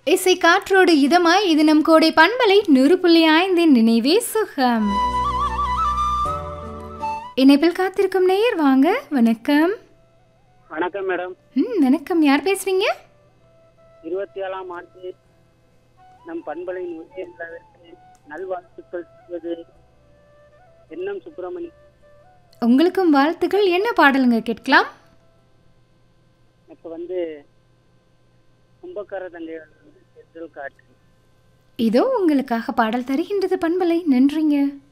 இசை காற்றோடு இதமாய் இது நம் கோடை பண்பலை நூறு புள்ளி ஐந்தின் நினைவே சுகம் இணைப்பில் காத்திருக்கும் நேயர் வாங்க வணக்கம் வணக்கம் மேடம் ம் வணக்கம் யார் பேசுறீங்க இருபத்தி ஏழாம் ஆண்டு நம் பண்பலையின் உயர்ந்ததற்கு நல்வாழ்த்துக்கள் சொல்வது எண்ணம் சுப்பிரமணி உங்களுக்கும் வாழ்த்துக்கள் என்ன பாடலுங்க கேட்கலாம் இப்போ வந்து கும்பக்கார தங்கையோட வந்து செந்தில் காட்டு இதோ உங்களுக்காக பாடல் தருகின்றது பண்பலை நன்றிங்க